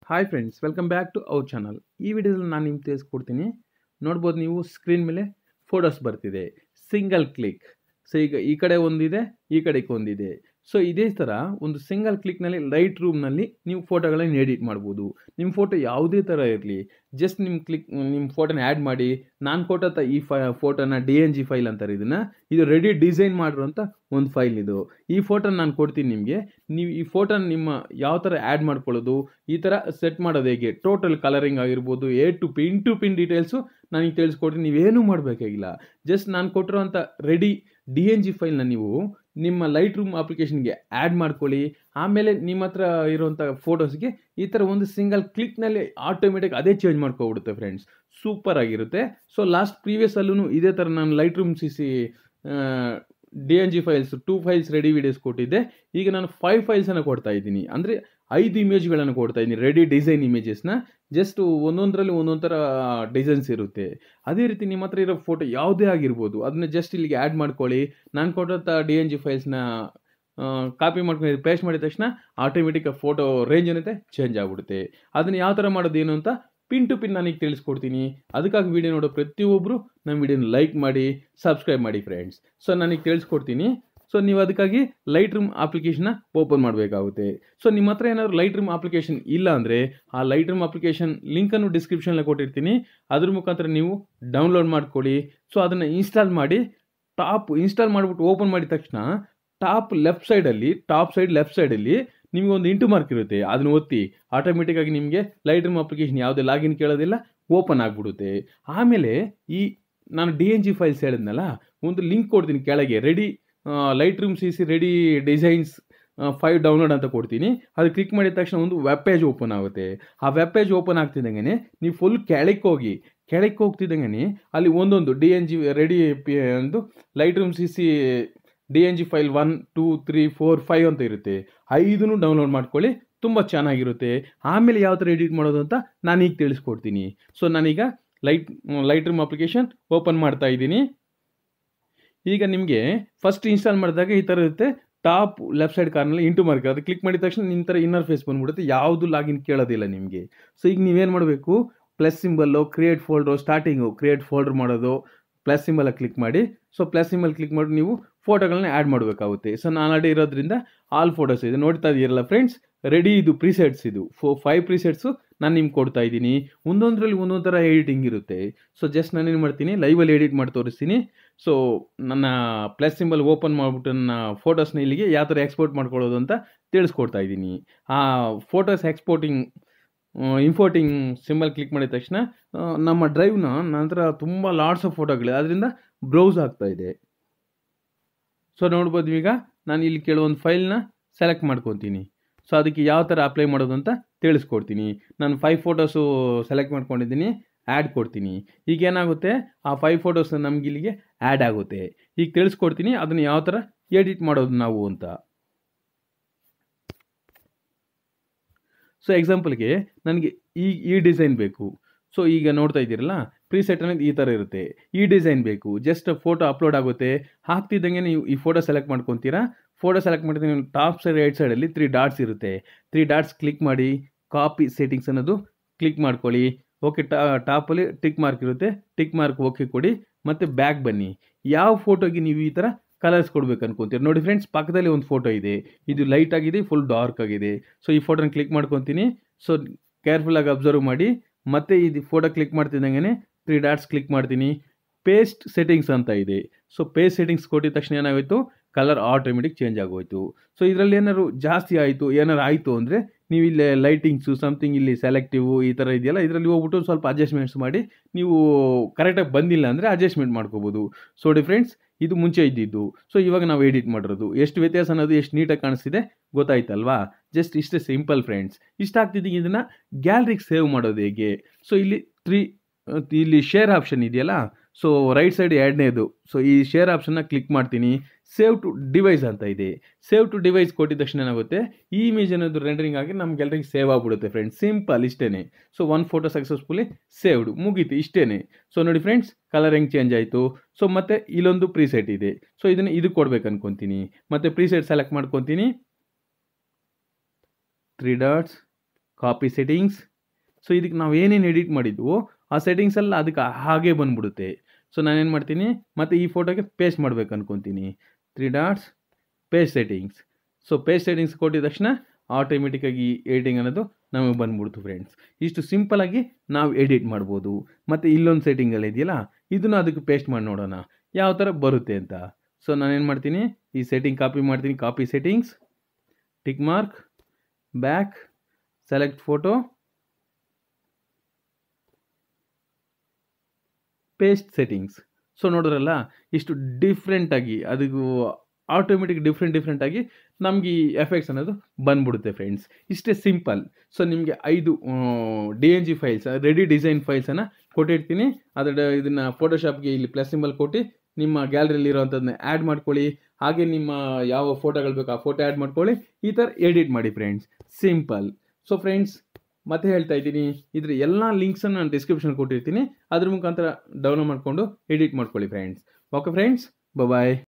hi friends welcome back to our channel ಈ ವಿಡಿಯೋದಲ್ಲಿ ನಾನು ನಿಮ್ಗೆ ತಿಳಿಸ್ಕೊಡ್ತೀನಿ ನೋಡ್ಬೋದು ನೀವು ಸ್ಕ್ರೀನ್ ಮೇಲೆ ಫೋಟೋಸ್ ಬರ್ತಿದೆ ಸಿಂಗಲ್ ಕ್ಲಿಕ್ ಸೊ ಈಗ ಈ ಕಡೆ ಒಂದಿದೆ ಈ ಕಡೆಗೆ ಒಂದಿದೆ ಸೊ ಇದೇ ಥರ ಒಂದು ಸಿಂಗಲ್ ಕ್ಲಿಕ್ನಲ್ಲಿ ಲೈಟ್ ರೂಮ್ನಲ್ಲಿ ನೀವು ಫೋಟೋಗಳನ್ನು ಎಡಿಟ್ ಮಾಡ್ಬೋದು ನಿಮ್ಮ ಫೋಟೋ ಯಾವುದೇ ಥರ ಇರಲಿ ಜಸ್ಟ್ ನಿಮ್ಮ ಕ್ಲಿಕ್ ನಿಮ್ಮ ಫೋಟೋನ ಆ್ಯಡ್ ಮಾಡಿ ನಾನು ಕೊಟ್ಟಂಥ ಈ ಫೈ ಫೋಟೋನ ಡಿ ಎನ್ ಜಿ ಫೈಲ್ ಅಂತಾರೆ ಇದನ್ನು ಇದು ರೆಡಿ ಡಿಸೈನ್ ಮಾಡಿರೋಂಥ ಒಂದು ಫೈಲ್ ಇದು ಈ ಫೋಟೋನ ನಾನು ಕೊಡ್ತೀನಿ ನಿಮಗೆ ನೀವು ಈ ಫೋಟೋನ ನಿಮ್ಮ ಯಾವ ಥರ ಆ್ಯಡ್ ಮಾಡ್ಕೊಳ್ಳೋದು ಈ ಥರ ಸೆಟ್ ಮಾಡೋದು ಹೇಗೆ ಟೋಟಲ್ ಕಲರಿಂಗ್ ಆಗಿರ್ಬೋದು A to pin to pin details ನನಗೆ ತಿಳಿಸ್ಕೊಡ್ತೀನಿ ನೀವೇನೂ ಮಾಡಬೇಕಾಗಿಲ್ಲ ಜಸ್ಟ್ ನಾನು ಕೊಟ್ಟಿರೋಂಥ ರೆಡಿ ಡಿ ಎನ್ ಜಿ ಫೈಲ್ನ ನೀವು ನಿಮ್ಮ ಲೈಟ್ ರೂಮ್ ಅಪ್ಲಿಕೇಶನ್ಗೆ ಆ್ಯಡ್ ಮಾಡ್ಕೊಳ್ಳಿ ಆಮೇಲೆ ನಿಮ್ಮ ಹತ್ರ ಇರುವಂಥ ಫೋಟೋಸ್ಗೆ ಈ ಥರ ಒಂದು ಸಿಂಗಲ್ ಕ್ಲಿಕ್ನಲ್ಲಿ ಆಟೋಮೆಟಿಕ್ ಅದೇ ಚೇಂಜ್ ಮಾಡ್ಕೊಬಿಡುತ್ತೆ ಫ್ರೆಂಡ್ಸ್ ಸೂಪರ್ ಆಗಿರುತ್ತೆ ಸೊ ಲಾಸ್ಟ್ ಪ್ರೀವಿಯಸ್ಸಲ್ಲೂ ಇದೇ ಥರ ನಾನು Lightroom C C D N G files two files ready videos ಕೊಟ್ಟಿದ್ದೆ ಈಗ ನಾನು ಫೈವ್ ಫೈಲ್ಸನ್ನು ಕೊಡ್ತಾ ಇದ್ದೀನಿ ಅಂದರೆ ಐದು ಇಮೇಜ್ಗಳನ್ನು ಕೊಡ್ತಾ ಇದ್ದೀನಿ ರೆಡಿ ಡಿಸೈನ್ ಇಮೇಜಸ್ನ ಜಸ್ಟ್ ಒಂದೊಂದರಲ್ಲಿ ಒಂದೊಂದು ಥರ ಡಿಸೈನ್ಸ್ ಇರುತ್ತೆ ಅದೇ ರೀತಿ ನಿಮ್ಮ ಹತ್ರ ಇರೋ ಫೋಟೋ ಯಾವುದೇ ಆಗಿರ್ಬೋದು ಅದನ್ನ ಜಸ್ಟ್ ಇಲ್ಲಿಗೆ ಆ್ಯಡ್ ಮಾಡ್ಕೊಳ್ಳಿ ನಾನು ಕೊಟ್ಟಂಥ ಡಿ ಎನ್ ಜಿ ಫೈಲ್ಸ್ನ ಕಾಪಿ ಮಾಡ್ಕೊಂಡು ಪೇಸ್ಟ್ ಮಾಡಿದ ತಕ್ಷಣ ಆಟೋಮೆಟಿಕ್ ಫೋಟೋ ರೇಂಜ್ ಏನಿದೆ ಚೇಂಜ್ ಆಗಿಬಿಡುತ್ತೆ ಅದನ್ನು ಯಾವ ಥರ ಮಾಡೋದು ಏನು ಅಂತ ಪಿನ್ ಟು ಪಿನ್ ನನಗೆ ತಿಳಿಸ್ಕೊಡ್ತೀನಿ ಅದಕ್ಕಾಗಿ ವಿಡಿಯೋ ನೋಡೋ ಪ್ರತಿಯೊಬ್ಬರು ನಮ್ಮ ವಿಡಿಯೋನ ಲೈಕ್ ಮಾಡಿ ಸಬ್ಸ್ಕ್ರೈಬ್ ಮಾಡಿ ಫ್ರೆಂಡ್ಸ್ ಸೊ ನನಗೆ ತಿಳಿಸ್ಕೊಡ್ತೀನಿ ಸೊ ನೀವು ಅದಕ್ಕಾಗಿ ಲೈಟ್ ರೂಮ್ ಅಪ್ಲಿಕೇಶನ್ನ ಓಪನ್ ಮಾಡಬೇಕಾಗುತ್ತೆ ಸೊ ನಿಮ್ಮ ಹತ್ರ ಏನಾದರೂ ಲೈಟ್ ರೂಮ್ ಅಪ್ಲಿಕೇಶನ್ ಇಲ್ಲ ಅಂದರೆ ಆ ಲೈಟ್ ರೂಮ್ ಅಪ್ಲಿಕೇಶನ್ ಲಿಂಕನ್ನು ಡಿಸ್ಕ್ರಿಪ್ಷನಲ್ಲಿ ಕೊಟ್ಟಿರ್ತೀನಿ ಅದ್ರ ಮುಖಾಂತರ ನೀವು ಡೌನ್ಲೋಡ್ ಮಾಡ್ಕೊಳ್ಳಿ ಸೊ ಅದನ್ನು ಇನ್ಸ್ಟಾಲ್ ಮಾಡಿ ಟಾಪ್ ಇನ್ಸ್ಟಾಲ್ ಮಾಡಿಬಿಟ್ಟು ಓಪನ್ ಮಾಡಿದ ತಕ್ಷಣ ಟಾಪ್ ಲೆಫ್ಟ್ ಸೈಡಲ್ಲಿ ಟಾಪ್ ಸೈಡ್ ಲೆಫ್ಟ್ ಸೈಡಲ್ಲಿ ನಿಮಗೆ ಒಂದು ಇಂಟು ಮಾರ್ಕ್ ಇರುತ್ತೆ ಅದನ್ನು ಒತ್ತಿ ಆಟೋಮೆಟಿಕ್ಕಾಗಿ ನಿಮಗೆ ಲೈಟ್ ರೂಮ್ ಅಪ್ಲಿಕೇಶನ್ ಯಾವುದೇ ಲಾಗಿನ್ ಕೇಳೋದಿಲ್ಲ ಓಪನ್ ಆಗಿಬಿಡುತ್ತೆ ಆಮೇಲೆ ಈ ನಾನು ಡಿ ಎನ್ ಜಿ ಫೈಲ್ಸ್ ಹೇಳಿದ್ನಲ್ಲ ಒಂದು ಲಿಂಕ್ ಕೊಡ್ತೀನಿ ಕೆಳಗೆ ready Lightroom C C ready designs five download ಅಂತ ಕೊಡ್ತೀನಿ ಅದು ಕ್ಲಿಕ್ ಮಾಡಿದ ತಕ್ಷಣ ಒಂದು ವೆಬ್ ಪೇಜ್ ಓಪನ್ ಆಗುತ್ತೆ ಆ ವೆಬ್ ಪೇಜ್ ಓಪನ್ ಆಗ್ತಿದ್ದಂಗೆ ನೀವು ಫುಲ್ ಕೆಳಕ್ಕೆ ಹೋಗಿ ಕೆಳಕ್ಕೆ ಹೋಗ್ತಿದ್ದಂಗೆ ಅಲ್ಲಿ ಒಂದೊಂದು D N G ready P ಒಂದು Lightroom C C D N G file one two three four five ಅಂತ ಇರುತ್ತೆ ಐದನ್ನು ಡೌನ್ಲೋಡ್ ಮಾಡ್ಕೊಳ್ಳಿ ತುಂಬ ಚೆನ್ನಾಗಿರುತ್ತೆ ಆಮೇಲೆ ಯಾವ ಥರ ಎಡಿಟ್ ಮಾಡೋದು ಅಂತ ನಾನು ಈಗ ತಿಳಿಸ್ಕೊಡ್ತೀನಿ ಸೊ ನಾನೀಗ light Lightroom application open ಮಾಡ್ತಾ ಇದ್ದೀನಿ ಈಗ ನಿಮಗೆ ಫಸ್ಟ್ ಇನ್ಸ್ಟಾಲ್ ಮಾಡಿದಾಗ ಈ ಥರ ಇರುತ್ತೆ ಟಾಪ್ ಲೆಫ್ಟ್ ಸೈಡ್ ಕಾರ್ನಲ್ಲಿ ಇಂಟು ಮಾರ್ಕ್ ಅದು ಕ್ಲಿಕ್ ಮಾಡಿದ ತಕ್ಷಣ ನಿಮ್ಮ ಥರ ಇನ್ನರ್ ಫೇಸ್ ಬಂದ್ಬಿಡುತ್ತೆ ಯಾವುದು ಲಾಗಿನ್ ಕೇಳೋದಿಲ್ಲ ನಿಮಗೆ ಸೊ ಈಗ ನೀವೇನು ಮಾಡಬೇಕು plus symbol create folder starting create folder ಮಾಡೋದು ಪ್ಲಸ್ ಸಿಂಬಲ್ ಕ್ಲಿಕ್ ಮಾಡಿ ಸೊ ಪ್ಲಸ್ ಸಿಂಬಲ್ ಕ್ಲಿಕ್ ಮಾಡಿ ನೀವು ಫೋಟೋಗಳನ್ನ ಆ್ಯಡ್ ಮಾಡಬೇಕಾಗುತ್ತೆ ಸೊ ನಾನು ಆಲ್ರೆಡಿ ಇರೋದ್ರಿಂದ ಆಲ್ ಫೋಟೋಸ್ ಇದೆ ನೋಡ್ತಾ ಇದ್ದೀರಲ್ಲ ಫ್ರೆಂಡ್ಸ್ ರೆಡಿ ಇದು ಪ್ರಿಸೆಟ್ಸ್ ಇದು ಫೋ ಫೈವ್ ಪ್ರಿಸೆಟ್ಸು ನಾನು ನಿಮ್ಗೆ ಕೊಡ್ತಾ ಇದ್ದೀನಿ ಒಂದೊಂದರಲ್ಲಿ ಒಂದೊಂದು ಥರ ಎಡಿಟಿಂಗ್ ಇರುತ್ತೆ ಸೊ ಜಸ್ಟ್ ನಾನು ಏನು ಮಾಡ್ತೀನಿ ಲೈವಲ್ಲಿ ಎಡಿಟ್ ಮಾಡಿ ತೋರಿಸ್ತೀನಿ ಸೊ ನನ್ನ ಪ್ಲಸ್ ಸಿಂಬಲ್ ಓಪನ್ ಮಾಡಿಬಿಟ್ಟು ನನ್ನ ಫೋಟೋಸ್ನ ಇಲ್ಲಿಗೆ ಯಾವ ಥರ ಎಕ್ಸ್ಪೋರ್ಟ್ ಮಾಡ್ಕೊಳ್ಳೋದು ಅಂತ ತಿಳಿಸ್ಕೊಡ್ತಾ ಇದ್ದೀನಿ ಆ photos exporting importing symbol click ಮಾಡಿದ ತಕ್ಷಣ ನಮ್ಮ ಡ್ರೈವ್ನ ನಂತರ ತುಂಬ ಲಾಟ್ಸ್ ಆಫ್ ಫೋಟೋಗಳಿದೆ ಅದರಿಂದ ಬ್ರೌಸ್ ಆಗ್ತಾ ಇದೆ ಸೊ ನೋಡ್ಬೋದು ಈಗ ನಾನು ಇಲ್ಲಿ ಕೆಲವೊಂದು ಫೈಲ್ನ ಸೆಲೆಕ್ಟ್ ಮಾಡ್ಕೊತೀನಿ ಸೊ ಅದಕ್ಕೆ ಯಾವ ಥರ ಅಪ್ಲೈ ಮಾಡೋದು ಅಂತ ತಿಳಿಸ್ಕೊಡ್ತೀನಿ ನಾನು ಫೈವ್ ಫೋಟೋಸು ಸೆಲೆಕ್ಟ್ ಮಾಡ್ಕೊಂಡಿದ್ದೀನಿ ಆ್ಯಡ್ ಕೊಡ್ತೀನಿ ಈಗ ಏನಾಗುತ್ತೆ ಆ ಫೈವ್ ಫೋಟೋಸ್ ನಮ್ಗೆ ಇಲ್ಲಿಗೆ ಆ್ಯಡ್ ಆಗುತ್ತೆ ಈಗ ತಿಳಿಸ್ಕೊಡ್ತೀನಿ ಅದನ್ನು ಯಾವ ಥರ ಎಡಿಟ್ ಮಾಡೋದು ನಾವು ಅಂತ ಸೊ ಎಕ್ಸಾಂಪಲ್ಗೆ ನನಗೆ ಈ ಈ ಡಿಸೈನ್ ಬೇಕು ಸೊ ಈಗ ನೋಡ್ತಾ ಇದ್ದೀರಲ್ಲ ಪ್ರೀಸೆಟ್ ಅನ್ನೋದು ಈ ಥರ ಇರುತ್ತೆ ಈ ಡಿಸೈನ್ ಬೇಕು ಜಸ್ಟ್ ಫೋಟೋ ಅಪ್ಲೋಡ್ ಆಗುತ್ತೆ ಹಾಕ್ತಿದ್ದಂಗೆ ನೀವು ಈ ಫೋಟೋ ಸೆಲೆಕ್ಟ್ ಮಾಡ್ಕೊತೀರಾ ಫೋಟೋ ಸೆಲೆಕ್ಟ್ ಮಾಡಿದ್ರೆ ಟಾಪ್ ಸೈಡ್ ರೈಟ್ ಸೈಡಲ್ಲಿ ತ್ರೀ ಡಾಟ್ಸ್ ಇರುತ್ತೆ ತ್ರೀ ಡಾಟ್ಸ್ ಕ್ಲಿಕ್ ಮಾಡಿ ಕಾಪಿ ಸೆಟ್ಟಿಂಗ್ಸ್ ಅನ್ನೋದು ಕ್ಲಿಕ್ ಮಾಡ್ಕೊಳ್ಳಿ ಓಕೆ ಟಾ ಟಾಪಲ್ಲಿ ಟಿಕ್ ಮಾರ್ಕ್ ಇರುತ್ತೆ ಟಿಕ್ ಮಾರ್ಕ್ ಓಕೆ ಕೊಡಿ ಮತ್ತು ಬ್ಯಾಕ್ ಬನ್ನಿ ಯಾವ ಫೋಟೋಗೆ ನೀವು ಈ ಥರ ಕಲರ್ಸ್ ಕೊಡ್ಬೇಕು ಅನ್ಕೊಂತೀರಿ ನೋಡಿ ಫ್ರೆಂಡ್ಸ್ ಪಕ್ಕದಲ್ಲಿ ಒಂದು ಫೋಟೋ ಇದೆ ಇದು ಲೈಟ್ ಆಗಿದೆ ಫುಲ್ ಡಾರ್ಕ್ ಆಗಿದೆ ಸೊ ಈ ಫೋಟೋನ ಕ್ಲಿಕ್ ಮಾಡ್ಕೊತೀನಿ ಸೊ ಕೇರ್ಫುಲ್ಲಾಗಿ ಅಬ್ಸರ್ವ್ ಮಾಡಿ ಮತ್ತೆ ಇದು ಫೋಟೋ ಕ್ಲಿಕ್ ಮಾಡ್ತಿದ್ದಂಗೆ ತ್ರೀ ಡಾಟ್ಸ್ ಕ್ಲಿಕ್ ಮಾಡ್ತೀನಿ ಪೇಸ್ಟ್ ಸೆಟ್ಟಿಂಗ್ಸ್ ಅಂತ ಇದೆ ಸೊ ಪೇಸ್ಟ್ ಸೆಟ್ಟಿಂಗ್ಸ್ ಕೊಟ್ಟಿದ ತಕ್ಷಣ ಏನಾಗೋಯ್ತು ಕಲರ್ ಆಟೋಮೆಟಿಕ್ ಚೇಂಜ್ ಆಗೋಯ್ತು ಸೊ ಇದರಲ್ಲಿ ಏನಾದ್ರು ಜಾಸ್ತಿ ಆಯಿತು ಏನಾರು ಆಯಿತು ಅಂದರೆ ನೀವು ಇಲ್ಲಿ ಲೈಟಿಂಗ್ಸು ಸಮಥಿಂಗ್ ಇಲ್ಲಿ ಸೆಲೆಕ್ಟಿವ್ ಈ ಥರ ಇದೆಯಲ್ಲ ಇದರಲ್ಲಿ ಹೋಗ್ಬಿಟ್ಟು ಸ್ವಲ್ಪ ಅಡ್ಜಸ್ಟ್ಮೆಂಟ್ಸ್ ಮಾಡಿ ನೀವು ಕರೆಕ್ಟಾಗಿ ಬಂದಿಲ್ಲ ಅಂದರೆ ಅಡ್ಜಸ್ಟ್ಮೆಂಟ್ ಮಾಡ್ಕೋಬೋದು ಸೊ ಡಿಫ್ರೆಂಡ್ಸ್ ಇದು ಮುಂಚೆ ಇದ್ದಿದ್ದು ಸೊ ಇವಾಗ ನಾವು ಎಡಿಟ್ ಮಾಡಿರೋದು ಎಷ್ಟು ವ್ಯತ್ಯಾಸ ಅನ್ನೋದು ಎಷ್ಟು ನೀಟಾಗಿ ಕಾಣಿಸ್ತಿದೆ ಗೊತ್ತಾಯ್ತಲ್ವಾ ಜಸ್ಟ್ ಇಷ್ಟೇ ಸಿಂಪಲ್ ಫ್ರೆಂಡ್ಸ್ ಇಷ್ಟ ಆಗ್ತಿದ್ದಂಗೆ ಇದನ್ನು ಗ್ಯಾಲರಿಗೆ ಸೇವ್ ಮಾಡೋದು ಹೇಗೆ ಸೊ ಇಲ್ಲಿ ತ್ರೀ ಇಲ್ಲಿ ಶೇರ್ ಆಪ್ಷನ್ ಇದೆಯಲ್ಲ ಸೊ ರೈಟ್ ಸೈಡ್ ಎರಡನೇದು ಸೊ ಈ ಶೇರ್ ಆಪ್ಷನ್ನ ಕ್ಲಿಕ್ ಮಾಡ್ತೀನಿ ಸೇವ್ ಟು ಡಿವೈಸ್ ಅಂತ ಇದೆ ಸೇವ್ ಟು ಡಿವೈಸ್ ಕೊಟ್ಟಿದ ತಕ್ಷಣ ಏನಾಗುತ್ತೆ ಈ ಇಮೇಜ್ ಅನ್ನೋದು ರೆಂಡರಿಂಗ್ ಆಗಿ ನಮ್ಗೆಲ್ಲರಿಗೆ ಸೇವ್ ಆಗ್ಬಿಡುತ್ತೆ ಫ್ರೆಂಡ್ಸ್ ಸಿಂಪಲ್ ಇಷ್ಟೇ so one photo successfully saved ಮುಗೀತು ಇಷ್ಟೇ ಸೊ ನೋಡಿ ಫ್ರೆಂಡ್ಸ್ ಕಲರ್ ಹೆಂಗೆ ಚೇಂಜ್ ಆಯಿತು ಸೊ ಮತ್ತೆ ಇಲ್ಲೊಂದು ಪ್ರೀಸೆಟ್ ಇದೆ ಸೊ ಇದನ್ನು ಇದು ಕೊಡ್ಬೇಕು ಅನ್ಕೊತೀನಿ ಮತ್ತೆ ಪ್ರೀಸೆಟ್ ಸೆಲೆಕ್ಟ್ ಮಾಡ್ಕೊತೀನಿ three dots copy settings so ಇದಕ್ಕೆ ನಾವು ಏನೇನು ಎಡಿಟ್ ಮಾಡಿದ್ವು ಆ ಸೆಟ್ಟಿಂಗ್ಸ್ ಎಲ್ಲ ಅದಕ್ಕೆ ಹಾಗೆ ಬಂದ್ಬಿಡುತ್ತೆ ಸೊ ನಾನೇನು ಮಾಡ್ತೀನಿ ಮತ್ತು ಈ ಫೋಟೋಗೆ ಪೇಸ್ಟ್ ಮಾಡ್ಬೇಕು ಅನ್ಕೊತೀನಿ three dots paste settings so paste settings ಕೊಟ್ಟಿದ ತಕ್ಷಣ ಆಟೋಮೆಟಿಕ್ಕಾಗಿ ಎಡಿಟಿಂಗ್ ಅನ್ನೋದು ನಮಗೆ ಬಂದ್ಬಿಡ್ತು ಫ್ರೆಂಡ್ಸ್ ಇಷ್ಟು ಸಿಂಪಲಾಗಿ ನಾವು ಎಡಿಟ್ ಮಾಡ್ಬೋದು ಮತ್ತು ಇಲ್ಲೊಂದು ಸೆಟ್ಟಿಂಗಲ್ಲಿ ಇದೆಯಲ್ಲ ಇದನ್ನು ಅದಕ್ಕೆ ಪೇಸ್ಟ್ ಮಾಡಿ ನೋಡೋಣ ಯಾವ ಥರ ಬರುತ್ತೆ ಅಂತ ಸೊ ನಾನೇನು ಮಾಡ್ತೀನಿ ಈ ಸೆಟ್ಟಿಂಗ್ ಕಾಪಿ ಮಾಡ್ತೀನಿ copy settings tick mark back select photo paste settings so ನೋಡಿದ್ರಲ್ಲ ಇಷ್ಟು ಡಿಫ್ರೆಂಟಾಗಿ ಅದಕ್ಕೂ ಆಟೋಮೆಟಿಕ್ ಡಿಫ್ರೆಂಟ್ ಡಿಫ್ರೆಂಟಾಗಿ ನಮಗೆ ಈ ಎಫೆಕ್ಟ್ಸ್ ಅನ್ನೋದು ಬಂದ್ಬಿಡುತ್ತೆ ಫ್ರೆಂಡ್ಸ್ ಇಷ್ಟೇ ಸಿಂಪಲ್ ಸೊ ನಿಮಗೆ ಐದು D N G files ready design ಫೈಲ್ಸನ್ನು ಕೊಟ್ಟಿರ್ತೀನಿ ಅದರ ಇದನ್ನು ಫೋಟೋಶಾಪ್ಗೆ ಇಲ್ಲಿ ಪ್ಲಸ್ ಸಿಂಬಲ್ ಕೊಟ್ಟು ನಿಮ್ಮ ಗ್ಯಾಲರಿಯಲ್ಲಿ ಇರೋವಂಥದ್ದನ್ನ ಆ್ಯಡ್ ಮಾಡ್ಕೊಳ್ಳಿ ಹಾಗೆ ನಿಮ್ಮ ಯಾವ ಫೋಟೋಗಳು ಬೇಕು ಆ ಫೋಟೋ ಆ್ಯಡ್ ಮಾಡ್ಕೊಳ್ಳಿ ಈ ಥರ ಎಡಿಟ್ ಮಾಡಿ ಫ್ರೆಂಡ್ಸ್ ಸಿಂಪಲ್ ಸೊ ಫ್ರೆಂಡ್ಸ್ ಮತ್ತೆ ಹೇಳ್ತಾ ಇದ್ದೀನಿ ಇದ್ರ ಎಲ್ಲ ಲಿಂಕ್ಸನ್ನು ನಾನು ಡಿಸ್ಕ್ರಿಪ್ಷನ್ ಕೊಟ್ಟಿರ್ತೀನಿ ಅದ್ರ ಮುಖಾಂತರ ಡೌನ್ಲೋಡ್ ಮಾಡಿಕೊಂಡು ಎಡಿಟ್ ಮಾಡ್ಕೊಳ್ಳಿ ಫ್ರೆಂಡ್ಸ್ ಓಕೆ ಫ್ರೆಂಡ್ಸ್ ಬಾಯ್